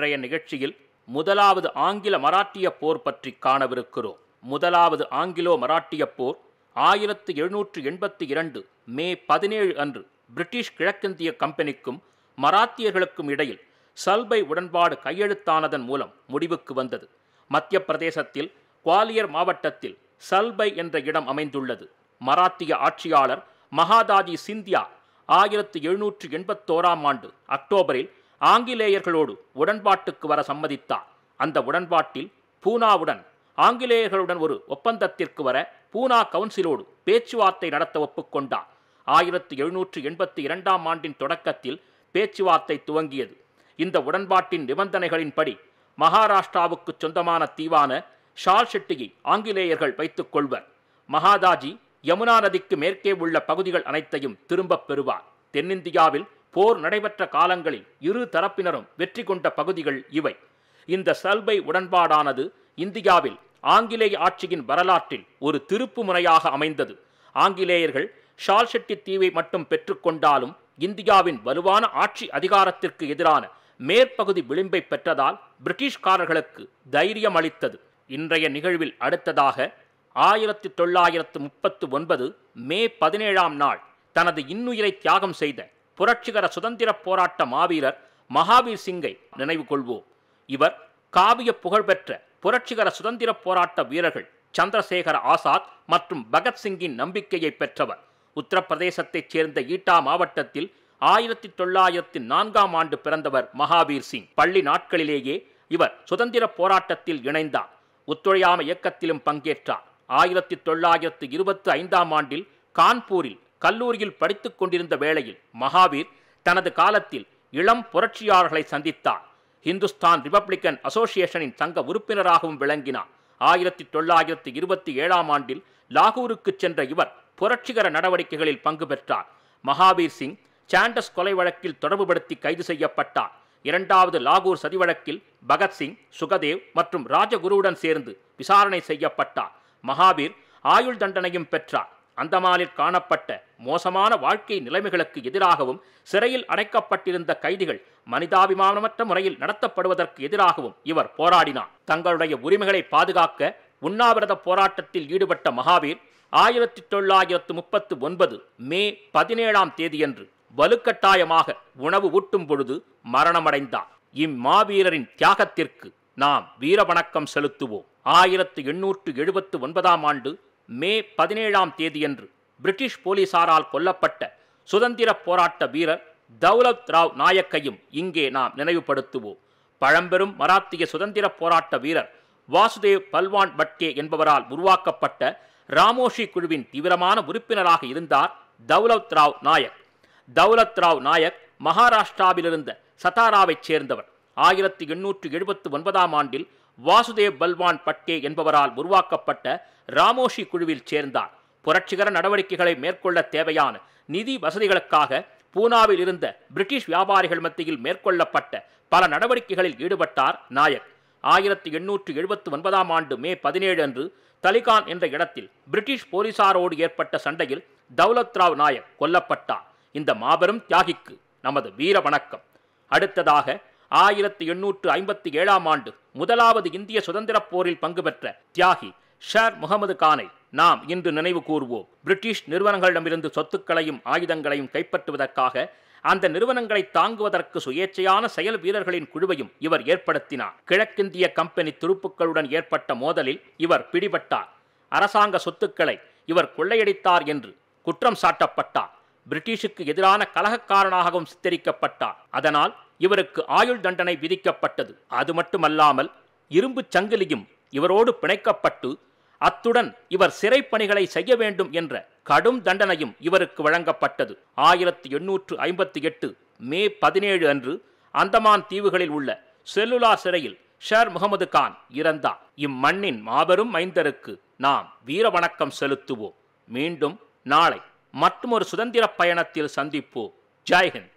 இன்றைய நிகழ்ச்சியில் முதலாவது ஆங்கில மராட்டிய போர் பற்றி காணவிருக்கிறோம் முதலாவது ஆங்கிலோ மராட்டிய போர் ஆயிரத்து எழுநூற்று எண்பத்தி இரண்டு மே பதினேழு அன்று பிரிட்டிஷ் கிழக்கிந்திய கம்பெனிக்கும் மராத்தியர்களுக்கும் இடையில் சல்பை உடன்பாடு கையெழுத்தானதன் மூலம் முடிவுக்கு வந்தது மத்திய பிரதேசத்தில் குவாலியர் மாவட்டத்தில் சல்பை என்ற இடம் அமைந்துள்ளது மராத்திய ஆட்சியாளர் மகாதாஜி சிந்தியா ஆயிரத்து எழுநூற்று எண்பத்தோராம் ஆண்டு அக்டோபரில் ஆங்கிலேயர்களோடு உடன்பாட்டுக்கு வர சம்மதித்தார் அந்த உடன்பாட்டில் பூனாவுடன் ஆங்கிலேயர்களுடன் ஒரு ஒப்பந்தத்திற்கு வர பூனா கவுன்சிலோடு பேச்சுவார்த்தை நடத்த ஒப்புக்கொண்டார் ஆயிரத்து எழுநூற்று எண்பத்தி இரண்டாம் ஆண்டின் தொடக்கத்தில் பேச்சுவார்த்தை துவங்கியது இந்த உடன்பாட்டின் நிபந்தனைகளின்படி மகாராஷ்டிராவுக்கு சொந்தமான தீவான ஷால் ஷெட்டியை ஆங்கிலேயர்கள் வைத்துக் கொள்வர் மகாதாஜி யமுனா நதிக்கு மேற்கே உள்ள பகுதிகள் அனைத்தையும் திரும்பப் பெறுவார் தென்னிந்தியாவில் போர் நடைபெற்ற காலங்களில் இரு தரப்பினரும் வெற்றி கொண்ட பகுதிகள் இவை இந்த சல்பை உடன்பாடானது இந்தியாவில் ஆங்கிலேய ஆட்சியின் வரலாற்றில் ஒரு திருப்பு முனையாக அமைந்தது ஆங்கிலேயர்கள் ஷால் ஷெட்டி தீவை மட்டும் பெற்றுக்கொண்டாலும் இந்தியாவின் வலுவான ஆட்சி அதிகாரத்திற்கு எதிரான மேற்பகுதி விளிம்பை பெற்றதால் பிரிட்டிஷ்காரர்களுக்கு தைரியம் அளித்தது இன்றைய நிகழ்வில் அடுத்ததாக ஆயிரத்தி தொள்ளாயிரத்து முப்பத்து ஒன்பது மே பதினேழாம் நாள் தனது இன்னுயிரை தியாகம் செய்த புரட்சிகர சுதந்திர போராட்ட மாவீரர் மகாவீர் சிங்கை நினைவு கொள்வோம் இவர் காவிய புகழ்பெற்ற புரட்சிகர சுதந்திர போராட்ட வீரர்கள் சந்திரசேகர ஆசாத் மற்றும் பகத்சிங்கின் நம்பிக்கையை பெற்றவர் உத்தரப்பிரதேசத்தைச் சேர்ந்த ஈட்டா மாவட்டத்தில் ஆயிரத்தி தொள்ளாயிரத்தி நான்காம் ஆண்டு பிறந்தவர் மகாவீர் சிங் பள்ளி நாட்களிலேயே இவர் சுதந்திர போராட்டத்தில் இணைந்தார் ஒத்துழையாமை இயக்கத்திலும் பங்கேற்றார் ஆயிரத்தி தொள்ளாயிரத்து இருபத்தி ஐந்தாம் ஆண்டில் கான்பூரில் கல்லூரியில் படித்துக் கொண்டிருந்த வேளையில் மகாவீர் தனது காலத்தில் இளம் புரட்சியாளர்களை சந்தித்தார் ஹிந்துஸ்தான் ரிபப்ளிக்கன் அசோசியேஷனின் சங்க உறுப்பினராகவும் விளங்கினார் ஆயிரத்தி தொள்ளாயிரத்தி இருபத்தி ஏழாம் ஆண்டில் லாகூருக்கு சென்ற இவர் புரட்சிகர நடவடிக்கைகளில் பங்கு பெற்றார் மகாவீர் சிங் சாண்டஸ் கொலை வழக்கில் தொடர்புபடுத்தி கைது செய்யப்பட்டார் இரண்டாவது லாகூர் சதி வழக்கில் பகத்சிங் சுகதேவ் மற்றும் ராஜகுருவுடன் சேர்ந்து விசாரணை செய்யப்பட்டார் மகாவீர் ஆயுள் தண்டனையும் பெற்றார் அந்தமானில் காணப்பட்ட மோசமான வாழ்க்கை நிலைமைகளுக்கு எதிராகவும் சிறையில் அடைக்கப்பட்டிருந்த கைதிகள் மனிதாபிமானமற்ற முறையில் நடத்தப்படுவதற்கு எதிராகவும் இவர் போராடினார் தங்களுடைய உரிமைகளை பாதுகாக்க உண்ணாவிரத போராட்டத்தில் ஈடுபட்ட மகாவீர் ஆயிரத்தி தொள்ளாயிரத்து முப்பத்து ஒன்பது மே பதினேழாம் தேதியன்று வலுக்கட்டாயமாக உணவு ஊட்டும் பொழுது மரணமடைந்தார் இம்மாவீரரின் தியாகத்திற்கு நாம் வீரவணக்கம் செலுத்துவோம் ஆயிரத்து எண்ணூற்று எழுபத்து ஒன்பதாம் ஆண்டு மே பதினேழாம் தேதியன்று பிரிட்டிஷ் போலீசாரால் கொல்லப்பட்ட சுதந்திர போராட்ட வீரர் தௌலத் ராவ் நாயக்கையும் இங்கே நாம் நினைவுபடுத்துவோம் பழம்பெரும் மராத்திய சுதந்திர போராட்ட வீரர் வாசுதேவ் பல்வான் பட்கே என்பவரால் உருவாக்கப்பட்ட ராமோஷி குழுவின் தீவிரமான உறுப்பினராக இருந்தார் தௌலத் ராவ் நாயக் தௌலத் ராவ் நாயக் மகாராஷ்டிராவிலிருந்த சதாராவைச் சேர்ந்தவர் ஆயிரத்தி எண்ணூற்று எழுபத்து ஒன்பதாம் ஆண்டில் வாசுதேவ் பல்வான் பட்கே என்பவரால் உருவாக்கப்பட்ட ராமோஷி குழுவில் சேர்ந்தார் புரட்சிகர நடவடிக்கைகளை மேற்கொள்ள தேவையான நிதி வசதிகளுக்காக பூனாவில் இருந்த பிரிட்டிஷ் வியாபாரிகள் மத்தியில் மேற்கொள்ளப்பட்ட பல நடவடிக்கைகளில் ஈடுபட்டார் நாயக் ஆயிரத்தி எண்ணூற்று எழுபத்து ஒன்பதாம் ஆண்டு மே பதினேழு அன்று தலிகான் என்ற இடத்தில் பிரிட்டிஷ் போலீசாரோடு ஏற்பட்ட சண்டையில் தௌலத் ராவ் நாயக் கொல்லப்பட்டார் இந்த மாபெரும் தியாகிக்கு நமது வீர வணக்கம் அடுத்ததாக ஆயிரத்தி எண்ணூற்று ஐம்பத்தி ஏழாம் ஆண்டு முதலாவது இந்திய சுதந்திரப் போரில் பங்கு பெற்ற தியாகி ஷேர் முகமது கானை நாம் இன்று நினைவு கூறுவோம் பிரிட்டிஷ் நிறுவனங்களிடமிருந்து சொத்துக்களையும் ஆயுதங்களையும் கைப்பற்றுவதற்காக அந்த நிறுவனங்களை தாங்குவதற்கு சுயேட்சையான செயல் வீரர்களின் குழுவையும் இவர் ஏற்படுத்தினார் கிழக்கிந்திய கம்பெனி துருப்புக்களுடன் ஏற்பட்ட மோதலில் இவர் பிடிபட்டார் அரசாங்க சொத்துக்களை இவர் கொள்ளையடித்தார் என்று குற்றம் சாட்டப்பட்டார் பிரிட்டிஷுக்கு எதிரான கலகக்காரனாகவும் சித்தரிக்கப்பட்டார் அதனால் இவருக்கு ஆயுள் தண்டனை விதிக்கப்பட்டது அது மட்டுமல்லாமல் இரும்புச் சங்கிலியும் இவரோடு பிணைக்கப்பட்டு அத்துடன் இவர் சிறைப்பணிகளை செய்ய வேண்டும் என்ற கடும் தண்டனையும் இவருக்கு வழங்கப்பட்டது ஆயிரத்தி எண்ணூற்று ஐம்பத்தி எட்டு மே பதினேழு அன்று அந்தமான் தீவுகளில் உள்ள செல்லுலார் சிறையில் ஷேர் முகமது கான் இறந்தார் இம்மண்ணின் மாபெரும் மைந்தருக்கு நாம் வீர வணக்கம் செலுத்துவோம் மீண்டும் நாளை மற்றொரு சுதந்திர பயணத்தில் சந்திப்போம் ஜெய்ஹிந்த்